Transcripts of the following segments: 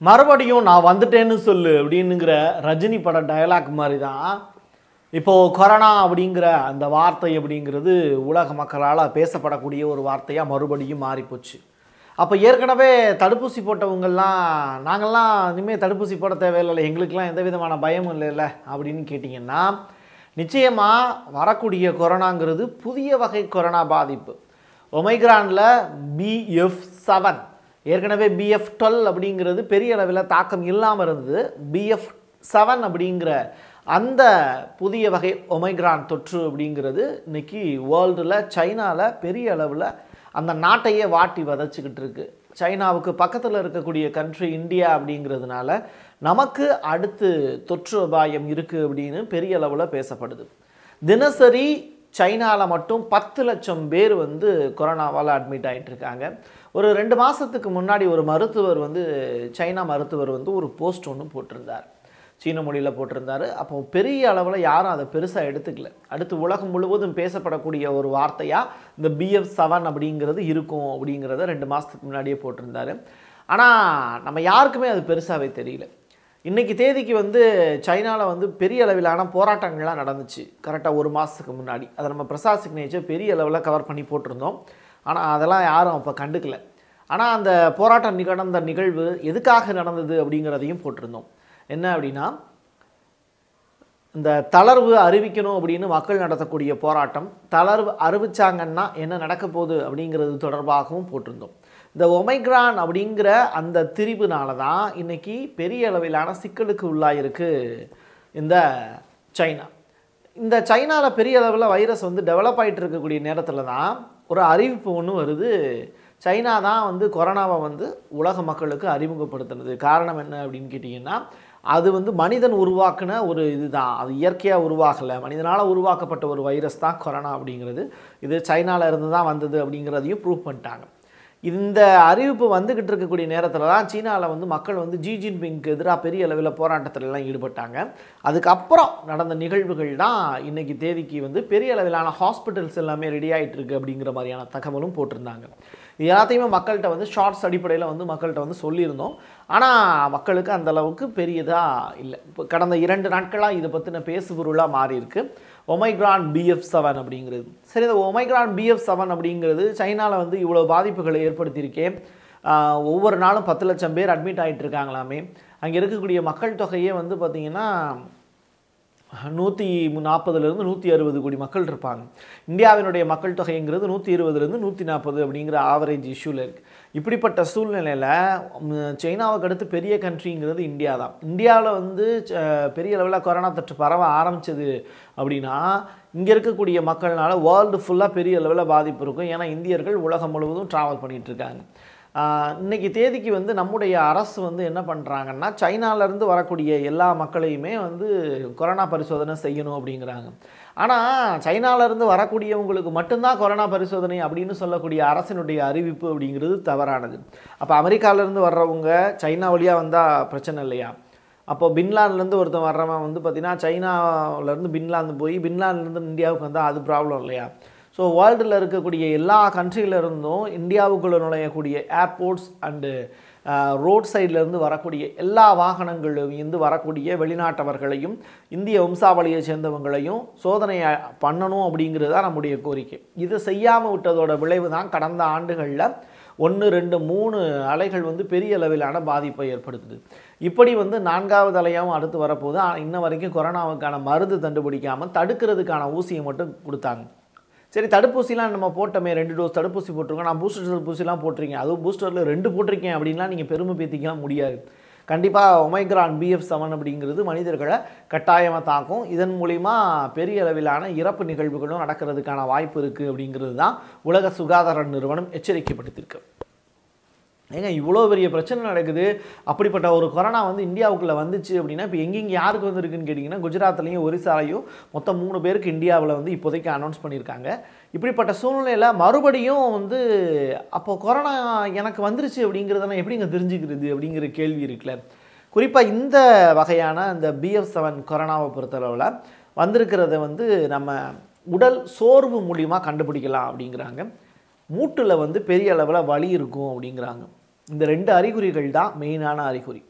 மறுபடியும் நான் வந்துட்டேன்னு சொல்லு அப்படின்னுங்கிற ரஜினி பட டயலாக் மாதிரி தான் இப்போது கொரோனா அப்படிங்கிற அந்த வார்த்தை அப்படிங்கிறது உலக மக்களால் பேசப்படக்கூடிய ஒரு வார்த்தையாக மறுபடியும் மாறிப்போச்சு அப்போ ஏற்கனவே தடுப்பூசி போட்டவங்கெல்லாம் நாங்கள்லாம் இனிமேல் தடுப்பூசி போட தேவையில்லை எங்களுக்கெல்லாம் எந்த விதமான பயமும் இல்லைல்ல அப்படின்னு கேட்டிங்கன்னா நிச்சயமாக வரக்கூடிய கொரோனாங்கிறது புதிய வகை கொரோனா பாதிப்பு ஒமைக்ரானில் பிஎஃப் செவன் ஏற்கனவே பிஎஃப் டுவெல் அப்படிங்கிறது பெரிய அளவில் தாக்கம் இல்லாமல் இருந்தது பிஎஃப் செவன் அப்படிங்கிற அந்த புதிய வகை ஒமைக்ரான் தொற்று அப்படிங்கிறது இன்னைக்கு வேர்ல்டில் சைனாவில் பெரிய அளவில் அந்த நாட்டையே வாட்டி வதச்சிக்கிட்டு இருக்கு சைனாவுக்கு பக்கத்தில் இருக்கக்கூடிய கண்ட்ரி இந்தியா அப்படிங்கிறதுனால நமக்கு அடுத்து தொற்று அபாயம் இருக்குது அப்படின்னு பெரிய அளவில் பேசப்படுது தினசரி சைனாவில் மட்டும் பத்து லட்சம் பேர் வந்து கொரோனாவால் அட்மிட் ஆயிட்டு இருக்காங்க ஒரு ரெண்டு மாதத்துக்கு முன்னாடி ஒரு மருத்துவர் வந்து சைனா மருத்துவர் வந்து ஒரு போஸ்ட் ஒன்று போட்டிருந்தார் சீன மொழியில் போட்டிருந்தாரு அப்போ பெரிய அளவில் யாரும் அதை பெருசாக எடுத்துக்கல அடுத்து உலகம் முழுவதும் பேசப்படக்கூடிய ஒரு வார்த்தையாக இந்த பிஎஃப் செவன் அப்படிங்கிறது இருக்கும் அப்படிங்கிறத ரெண்டு மாதத்துக்கு முன்னாடியே போட்டிருந்தாரு ஆனால் நம்ம யாருக்குமே அது பெருசாகவே தெரியல இன்னைக்கு தேதிக்கு வந்து சைனாவில் வந்து பெரிய அளவிலான போராட்டங்கள்லாம் நடந்துச்சு கரெக்டாக ஒரு மாதத்துக்கு முன்னாடி அதை நம்ம பிரசாத் சிக்னேச்சர் பெரிய அளவில் கவர் பண்ணி போட்டிருந்தோம் ஆனால் அதெல்லாம் யாரும் அப்போ கண்டுக்கல ஆனால் அந்த போராட்டம் நடந்த நிகழ்வு எதுக்காக நடந்தது அப்படிங்கிறதையும் போட்டிருந்தோம் என்ன அப்படின்னா இந்த தளர்வு அறிவிக்கணும் அப்படின்னு மக்கள் நடத்தக்கூடிய போராட்டம் தளர்வு அறிவிச்சாங்கன்னா என்ன நடக்க போகுது அப்படிங்கிறது தொடர்பாகவும் போட்டிருந்தோம் இந்த ஒமைக்ரான் அப்படிங்கிற அந்த திரிவுனால தான் இன்னைக்கு பெரிய அளவிலான சிக்கலுக்கு உள்ளாயிருக்கு இந்த சைனா இந்த சைனாவில் பெரிய அளவில் வைரஸ் வந்து டெவலப் ஆகிட்டு இருக்கக்கூடிய நேரத்தில் தான் ஒரு அறிவிப்பு ஒன்று வருது சைனா தான் வந்து கொரோனாவை வந்து உலக மக்களுக்கு அறிமுகப்படுத்தினது காரணம் என்ன அப்படின்னு கேட்டிங்கன்னா அது வந்து மனிதன் உருவாக்குன ஒரு இதுதான் அது இயற்கையாக உருவாகலை மனிதனால் உருவாக்கப்பட்ட ஒரு வைரஸ் தான் கொரோனா அப்படிங்கிறது இது சைனாவில் இருந்து தான் வந்தது அப்படிங்கிறதையும் ப்ரூவ் பண்ணிட்டாங்க இந்த அறிவிப்பு வந்துக்கிட்டு இருக்கக்கூடிய நேரத்தில் தான் சீனாவில் வந்து மக்கள் வந்து ஜி ஜின்பிங்க்கு எதிராக பெரிய அளவில் போராட்டத்துல எல்லாம் ஈடுபட்டாங்க அதுக்கப்புறம் நடந்த நிகழ்வுகள் தான் இன்னைக்கு தேதிக்கு வந்து பெரிய அளவிலான ஹாஸ்பிட்டல்ஸ் எல்லாமே ரெடி ஆகிட்டு இருக்கு அப்படிங்கிற மாதிரியான தகவலும் போட்டிருந்தாங்க இது எல்லாத்தையுமே மக்கள்கிட்ட வந்து ஷார்ட்ஸ் அடிப்படையில் வந்து மக்கள்கிட்ட வந்து சொல்லியிருந்தோம் ஆனால் மக்களுக்கு அந்த அளவுக்கு பெரியதாக இல்லை இப்போ கடந்த இரண்டு நாட்களாக இதை பற்றின பேசுபொருளாக மாறி இருக்கு ஒமைக்ரான் பிஎஃப் செவன் அப்படிங்கிறது சரி இந்த ஒமைக்ரான் பிஎஃப் செவன் அப்படிங்கிறது சைனாவில் வந்து இவ்வளோ பாதிப்புகளை ஏற்படுத்தியிருக்கேன் ஆஹ் ஒவ்வொரு நாளும் பத்து லட்சம் பேர் அட்மிட் ஆகிட்டு இருக்காங்களாமே அங்கே இருக்கக்கூடிய மக்கள் தொகையே வந்து பார்த்திங்கன்னா நூற்றி நாற்பதுலேருந்து நூற்றி அறுபது கோடி மக்கள் இருப்பாங்க இந்தியாவினுடைய மக்கள் தொகைங்கிறது நூற்றி இருபதுலேருந்து நூற்றி நாற்பது அப்படிங்கிற ஆவரேஜ் இஷ்யூவில் இருக்குது இப்படிப்பட்ட சூழ்நிலையில் ம், சைனாவுக்கு அடுத்து பெரிய கண்ட்ரிங்கிறது இந்தியா தான் இந்தியாவில் வந்து ச- பெரிய அளவில் கொரோனா தொற்று பரவ ஆரம்பிச்சது அப்படின்னா இங்கே இருக்கக்கூடிய மக்கள்னால வேர்ல்டு ஃபுல்லாக பெரிய அளவில் பாதிப்பு இருக்கும் ஏன்னா இந்தியர்கள் உலகம் முழுவதும் ட்ராவல் பண்ணிட்டு இருக்காங்க ஆஹ் இன்னைக்கு தேதிக்கு வந்து நம்முடைய அரசு வந்து என்ன பண்ணுறாங்கன்னா சைனாலேருந்து வரக்கூடிய எல்லா மக்களையுமே வந்து கொரோனா பரிசோதனை செய்யணும் அப்படிங்கிறாங்க ஆனால் சைனாலேருந்து வரக்கூடியவங்களுக்கு மட்டும்தான் கொரோனா பரிசோதனை அப்படின்னு சொல்லக்கூடிய அரசினுடைய அறிவிப்பு அப்படிங்கிறது தவறானது அப்போ அமெரிக்காவிலேருந்து வர்றவங்க சைனா வழியாக வந்தால் பிரச்சனை இல்லையா அப்போ பின்லாந்துலேருந்து ஒருத்தன் வர்றவன் வந்து பார்த்தீங்கன்னா சைனாவிலேருந்து பின்லாந்து போய் பின்லாந்துலேருந்து இந்தியாவுக்கு வந்தால் அது ப்ராப்ளம் இல்லையா ஸோ வேர்ல்டில் இருக்கக்கூடிய எல்லா countryல இருந்தும் இந்தியாவுக்குள்ளே நுழையக்கூடிய ஏர்போர்ட்ஸ் அண்டு ரோட் சைட்லேருந்து வரக்கூடிய எல்லா வாகனங்களிலும் இருந்து வரக்கூடிய வெளிநாட்டவர்களையும் இந்திய வம்சாவளியை சேர்ந்தவங்களையும் சோதனை பண்ணணும் அப்படிங்கிறது தான் நம்முடைய கோரிக்கை இது செய்யாமல் விட்டதோட விளைவு தான் கடந்த ஆண்டுகளில் ஒன்று ரெண்டு மூணு அலைகள் வந்து பெரிய அளவிலான பாதிப்பை ஏற்படுத்துது இப்படி வந்து நான்காவது அலையாகவும் அடுத்து வரப்போகுது ஆனால் இன்ன வரைக்கும் கொரோனாவுக்கான மருந்து கண்டுபிடிக்காமல் தடுக்கிறதுக்கான ஊசியை மட்டும் கொடுத்தாங்க சரி தடுப்பூசிலாம் நம்ம போட்டோமே ரெண்டு டோஸ் தடுப்பூசி போட்டிருக்கோம் நான் பூஸ்டர் தடுப்பூசிலாம் போட்டிருக்கேன் அதுவும் பூஸ்டரில் ரெண்டு போட்டிருக்கேன் அப்படின்லாம் நீங்கள் பெருமை பேத்திக்கலாம் முடியாது கண்டிப்பாக ஒமைக்ரான் பிஎஃப் செவன் அப்படிங்கிறது மனிதர்களை கட்டாயமாக தாக்கும் இதன் மூலிமா பெரிய அளவிலான இறப்பு நிகழ்வுகளும் நடக்கிறதுக்கான வாய்ப்பு இருக்குது அப்படிங்கிறது தான் உலக சுகாதார நிறுவனம் எச்சரிக்கைப்படுத்தியிருக்கு ஏங்க இவ்வளோ பெரிய பிரச்சனை நடக்குது அப்படிப்பட்ட ஒரு கொரோனா வந்து இந்தியாவுக்குள்ளே வந்துச்சு அப்படின்னா இப்போ எங்கெங்கே யாருக்கு வந்திருக்குன்னு கேட்டிங்கன்னா குஜராத்லேயும் ஒரிசாலையும் மொத்தம் மூணு பேருக்கு இந்தியாவில் வந்து இப்போதைக்கு அனௌன்ஸ் பண்ணியிருக்காங்க இப்படிப்பட்ட சூழ்நிலையில் மறுபடியும் வந்து அப்போ கொரோனா எனக்கு வந்துருச்சு அப்படிங்கிறத நான் எப்படிங்க தெரிஞ்சுக்கிறது அப்படிங்கிற கேள்வி இருக்குல்ல குறிப்பாக இந்த வகையான இந்த பிஎஃப் செவன் கொரோனாவை பொறுத்தளவில் வந்திருக்கிறத வந்து நம்ம உடல் சோர்வு மூலிமா கண்டுபிடிக்கலாம் அப்படிங்கிறாங்க மூட்டில் வந்து பெரிய அளவில் வலி இருக்கும் அப்படிங்கிறாங்க இந்த ரெண்டு அறிகுறிகள் தான் மெயினான அறிகுறி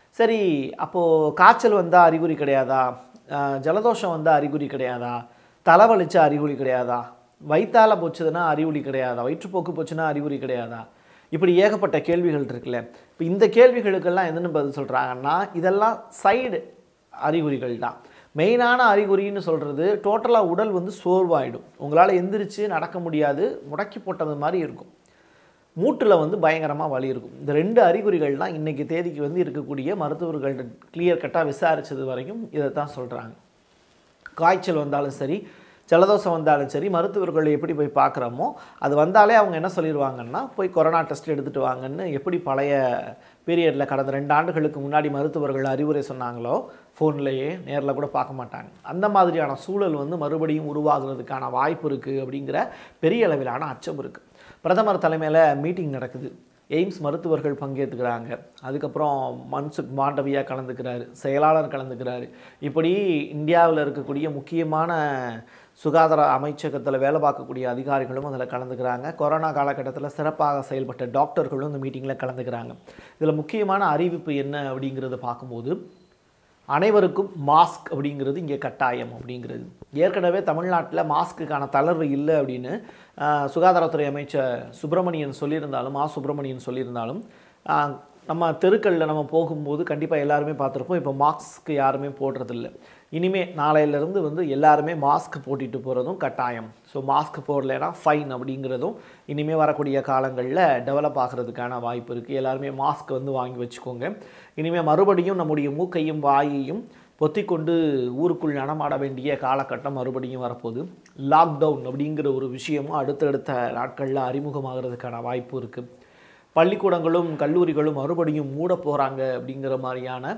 சரி அப்போது காய்ச்சல் வந்தால் அறிகுறி கிடையாதா ஆஹ் ஜலதோஷம் வந்தால் அறிகுறி கிடையாதா தலைவலிச்சா அறிகுறி கிடையாதா வயிற்றால போச்சுதுன்னா அறிகுறி கிடையாதா வயிற்றுப்போக்கு போச்சுன்னா அறிகுறி கிடையாதா இப்படி ஏகப்பட்ட கேள்விகள் இருக்குல்ல இப்போ இந்த கேள்விகளுக்கெல்லாம் என்னென்னு பதில் சொல்கிறாங்கன்னா இதெல்லாம் சைடு அறிகுறிகள் தான் மெயினான அறிகுறின்னு சொல்கிறது டோட்டலாக உடல் வந்து சோர்வாயிடும் உங்களால் எந்திரிச்சு நடக்க முடியாது முடக்கி போட்டது மாதிரி இருக்கும் மூட்டில் வந்து பயங்கரமாக வலி இருக்கும் இந்த ரெண்டு அறிகுறிகள் தான் இன்றைக்கி தேதிக்கு வந்து இருக்கக்கூடிய மருத்துவர்கள் கிளியர் கட்டாக விசாரித்தது வரைக்கும் இதை தான் சொல்கிறாங்க காய்ச்சல் வந்தாலும் சரி ஜலதோஷம் வந்தாலும் சரி மருத்துவர்கள் எப்படி போய் பார்க்குறோமோ அது வந்தாலே அவங்க என்ன சொல்லிடுவாங்கன்னா போய் கொரோனா டெஸ்ட் எடுத்துகிட்டு வாங்கன்னு எப்படி பழைய பீரியடில் கடந்த ரெண்டு ஆண்டுகளுக்கு முன்னாடி மருத்துவர்கள் அறிவுரை சொன்னாங்களோ ஃபோன்லேயே நேரில் கூட பார்க்க மாட்டாங்க அந்த மாதிரியான சூழல் வந்து மறுபடியும் உருவாகிறதுக்கான வாய்ப்பு இருக்குது அப்படிங்கிற பெரிய அளவிலான அச்சம் இருக்குது பிரதமர் தலைமையில் மீட்டிங் நடக்குது எய்ம்ஸ் மருத்துவர்கள் பங்கேற்றுக்கிறாங்க அதுக்கப்புறம் மன்சுக் மாண்டவியா கலந்துக்கிறாரு செயலாளர் கலந்துக்கிறாரு இப்படி இந்தியாவில் இருக்கக்கூடிய முக்கியமான சுகாதார அமைச்சகத்தில் வேலை பார்க்கக்கூடிய அதிகாரிகளும் அதில் கலந்துக்கிறாங்க கொரோனா காலகட்டத்தில் சிறப்பாக செயல்பட்ட டாக்டர்களும் இந்த மீட்டிங்கில் கலந்துக்கிறாங்க இதில் முக்கியமான அறிவிப்பு என்ன அப்படிங்கிறத பார்க்கும்போது அனைவருக்கும் மாஸ்க் அப்படிங்கிறது இங்கே கட்டாயம் அப்படிங்கிறது ஏற்கனவே தமிழ்நாட்டில் மாஸ்க்குக்கான தளர்வு இல்லை அப்படின்னு ஆஹ், சுகாதாரத்துறை அமைச்சர் சுப்பிரமணியன் சொல்லியிருந்தாலும் மா சுப்பிரமணியன் சொல்லியிருந்தாலும் ஆஹ், நம்ம தெருக்களில் நம்ம போகும்போது கண்டிப்பாக எல்லாருமே பார்த்துருப்போம் இப்போ மாஸ்க் யாருமே போடுறதில்ல இனிமே நாளையிலேருந்து வந்து எல்லாருமே மாஸ்க் போட்டுட்டு போகிறதும் கட்டாயம் ஸோ மாஸ்க் போடலைன்னா ஃபைன் அப்படிங்கிறதும் இனிமேல் வரக்கூடிய காலங்களில் டெவலப் ஆகிறதுக்கான வாய்ப்பு இருக்குது எல்லாருமே மாஸ்க் வந்து வாங்கி வச்சுக்கோங்க இனிமேல் மறுபடியும் நம்முடைய மூக்கையும் வாயையும் பொத்திக்கொண்டு ஊருக்குள் நடமாட வேண்டிய காலகட்டம் மறுபடியும் வரப்போகுது லாக்டவுன் அப்படிங்கிற ஒரு விஷயமும் அடுத்தடுத்த நாட்களில் அறிமுகமாகிறதுக்கான வாய்ப்பு இருக்குது பள்ளிக்கூடங்களும் கல்லூரிகளும் மறுபடியும் மூட போகிறாங்க அப்படிங்கிற மாதிரியான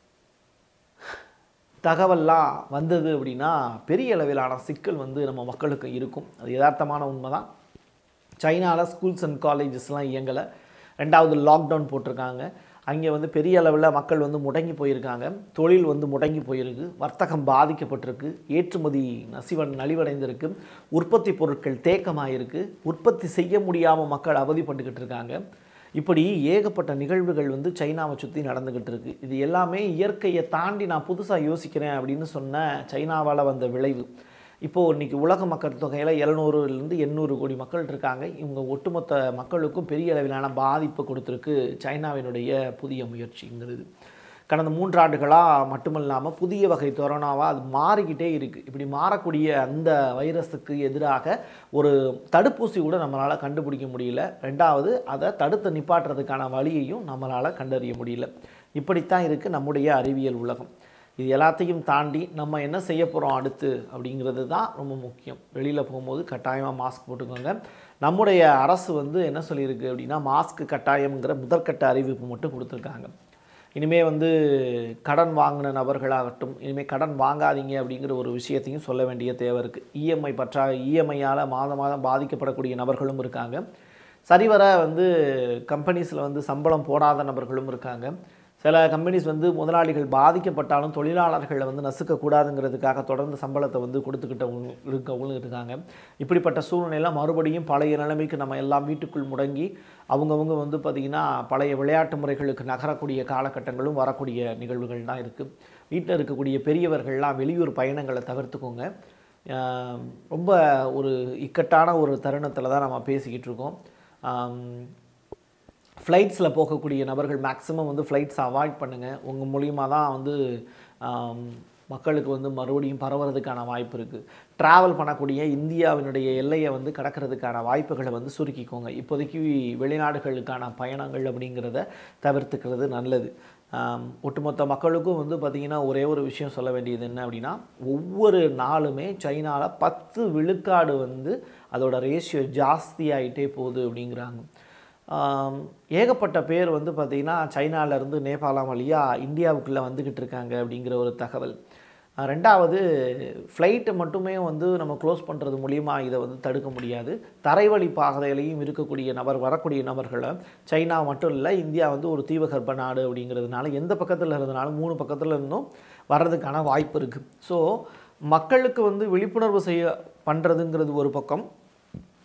தகவல்லாம் வந்தது அப்படின்னா பெரிய அளவிலான சிக்கல் வந்து நம்ம மக்களுக்கு இருக்கும் அது யதார்த்தமான உண்மை தான் சைனாவில் ஸ்கூல்ஸ் அண்ட் காலேஜஸ்லாம் இயங்கலை ரெண்டாவது லாக்டவுன் போட்டிருக்காங்க அங்கே வந்து பெரிய அளவில் மக்கள் வந்து முடங்கி போயிருக்காங்க தொழில் வந்து முடங்கி போயிருக்கு வர்த்தகம் பாதிக்கப்பட்டிருக்கு ஏற்றுமதி நசிவன் நலிவடைந்திருக்கு உற்பத்தி பொருட்கள் தேக்கமாயிருக்கு உற்பத்தி செய்ய முடியாமல் மக்கள் அவதிப்பட்டுக்கிட்டு இருக்காங்க இப்படி ஏகப்பட்ட நிகழ்வுகள் வந்து சைனாவை சுற்றி நடந்துக்கிட்டு இருக்கு இது எல்லாமே இயற்கையை தாண்டி நான் புதுசாக யோசிக்கிறேன் அப்படின்னு சொன்ன சைனாவால் வந்த விளைவு இப்போது இன்றைக்கி உலக மக்கள் தொகையில் எழுநூறுலேருந்து எண்ணூறு கோடி மக்கள் இருக்காங்க இவங்க ஒட்டுமொத்த மக்களுக்கும் பெரிய அளவிலான பாதிப்பு கொடுத்துருக்கு சைனாவினுடைய புதிய முயற்சிங்கிறது கடந்த மூன்றாண்டுகளாக மட்டுமல்லாமல் புதிய வகை கொரோனாவாக அது மாறிக்கிட்டே இருக்குது இப்படி மாறக்கூடிய அந்த வைரஸுக்கு எதிராக ஒரு தடுப்பூசி கூட நம்மளால் கண்டுபிடிக்க முடியல ரெண்டாவது அதை தடுத்து நிப்பாட்டுறதுக்கான வழியையும் நம்மளால் கண்டறிய முடியல இப்படித்தான் இருக்குது நம்முடைய அறிவியல் உலகம் இது எல்லாத்தையும் தாண்டி நம்ம என்ன செய்ய போகிறோம் அடுத்து அப்படிங்கிறது தான் ரொம்ப முக்கியம் வெளியில் போகும்போது கட்டாயமாக மாஸ்க் போட்டுக்கோங்க நம்முடைய அரசு வந்து என்ன சொல்லியிருக்கு அப்படின்னா மாஸ்க் கட்டாயம்ங்கிற முதற்கட்ட அறிவிப்பு மட்டும் கொடுத்துருக்காங்க இனிமேல் வந்து கடன் வாங்கின நபர்களாகட்டும் இனிமேல் கடன் வாங்காதீங்க அப்படிங்கிற ஒரு விஷயத்தையும் சொல்ல வேண்டிய தேவை இருக்குது இஎம்ஐ பற்றா இஎம்ஐயால் மாதம் மாதம் பாதிக்கப்படக்கூடிய நபர்களும் இருக்காங்க சரிவர வந்து கம்பெனிஸில் வந்து சம்பளம் போடாத நபர்களும் இருக்காங்க சில கம்பெனிஸ் வந்து முதலாளிகள் பாதிக்கப்பட்டாலும் தொழிலாளர்களை வந்து நசுக்கக்கூடாதுங்கிறதுக்காக தொடர்ந்து சம்பளத்தை வந்து கொடுத்துக்கிட்டவங்க இருக்கவங்களும் இருக்காங்க இப்படிப்பட்ட சூழ்நிலையில் மறுபடியும் பழைய நிலைமைக்கு நம்ம எல்லாம் வீட்டுக்குள் முடங்கி அவங்கவுங்க வந்து பார்த்திங்கன்னா பழைய விளையாட்டு முறைகளுக்கு நகரக்கூடிய காலகட்டங்களும் வரக்கூடிய நிகழ்வுகள் தான் இருக்குது வீட்டில் இருக்கக்கூடிய பெரியவர்கள்லாம் வெளியூர் பயணங்களை தவிர்த்துக்கோங்க ஆம், ரொம்ப ஒரு இக்கட்டான ஒரு தருணத்தில் தான் நம்ம பேசிக்கிட்டு இருக்கோம் ஆம், ஃப்ளைட்ஸில் போகக்கூடிய நபர்கள் மேக்ஸிமம் வந்து ஃப்ளைட்ஸ் அவாய்ட் பண்ணுங்கள் உங்கள் மூலியமாக தான் வந்து ஆம், மக்களுக்கு வந்து மறுபடியும் பரவுறதுக்கான வாய்ப்பு இருக்குது ட்ராவல் பண்ணக்கூடிய இந்தியாவினுடைய எல்லையை வந்து கடக்கிறதுக்கான வாய்ப்புகளை வந்து சுருக்கிக்கோங்க இப்போதைக்கு வெளிநாடுகளுக்கான பயணங்கள் அப்படிங்கிறத தவிர்த்துக்கிறது நல்லது ஆம், ஒட்டுமொத்த மக்களுக்கும் வந்து பார்த்திங்கன்னா ஒரே ஒரு விஷயம் சொல்ல வேண்டியது என்ன அப்படின்னா ஒவ்வொரு நாளுமே சைனாவில் பத்து விழுக்காடு வந்து அதோட ரேஷியோ ஜாஸ்தியாயிட்டே போகுது அப்படிங்கிறாங்க ஆம், ஏகப்பட்ட பேர் வந்து பார்த்திங்கன்னா சைனாலேருந்து நேபாளம் வழியாக இந்தியாவுக்குள்ளே வந்துக்கிட்டு இருக்காங்க அப்படிங்கிற ஒரு தகவல் அஹ் ரெண்டாவது ஃப்ளைட்டை மட்டுமே வந்து நம்ம க்ளோஸ் பண்ணுறது மூலிமா இதை வந்து தடுக்க முடியாது தரைவழி பாதையிலையும் இருக்கக்கூடிய நபர் வரக்கூடிய நபர்களை சைனா மட்டும் இல்லை இந்தியா வந்து ஒரு தீபகற்ப நாடு அப்படிங்கிறதுனால எந்த பக்கத்தில் இருந்தனாலும் மூணு பக்கத்தில் இருந்தும் வர்றதுக்கான வாய்ப்பு இருக்குது ஸோ மக்களுக்கு வந்து விழிப்புணர்வு செய்ய பண்ணுறதுங்கிறது ஒரு பக்கம்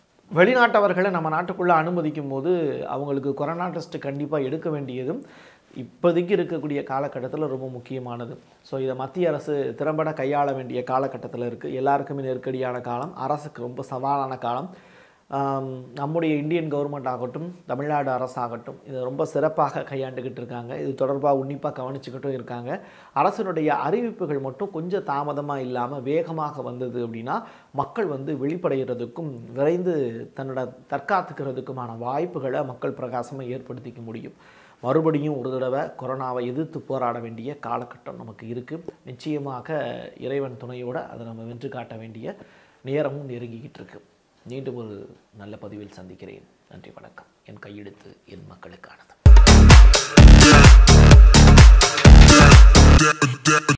வெளிநாட்டவர்களை நம்ம நாட்டுக்குள்ளே அனுமதிக்கும் போது அவங்களுக்கு கொரோனா டெஸ்ட் கண்டிப்பாக எடுக்க வேண்டியதும் இப்போதைக்கு இருக்கக்கூடிய காலகட்டத்தில் ரொம்ப முக்கியமானது ஸோ இதை மத்திய அரசு திறம்பட கையாள வேண்டிய காலகட்டத்தில் இருக்குது எல்லாருக்குமே நெருக்கடியான காலம் அரசுக்கு ரொம்ப சவாலான காலம் ஆம், நம்முடைய இந்தியன் கவர்மெண்ட் ஆகட்டும் தமிழ்நாடு அரசாகட்டும் இதை ரொம்ப சிறப்பாக கையாண்டுக்கிட்டு இருக்காங்க இது தொடர்பாக உன்னிப்பாக கவனிச்சுக்கிட்டும் இருக்காங்க அரசினுடைய அறிவிப்புகள் மட்டும் கொஞ்சம் தாமதமாக இல்லாமல் வேகமாக வந்தது அப்படின்னா மக்கள் வந்து வெளிப்படைகிறதுக்கும் விரைந்து தன்னோட தற்காத்துக்கிறதுக்குமான வாய்ப்புகளை மக்கள் பிரகாசமாக ஏற்படுத்திக்க முடியும் மறுபடியும் ஒரு தடவை கொரோனாவை எதிர்த்து போராட வேண்டிய காலகட்டம் நமக்கு இருக்குது நிச்சயமாக இறைவன் துணையோடு அதை நம்ம வென்று காட்ட வேண்டிய நேரமும் நெருங்கிக்கிட்டு இருக்கு மீண்டும் ஒரு நல்ல பதிவில் சந்திக்கிறேன் நன்றி வணக்கம் என் கையெழுத்து என் மக்களுக்கானது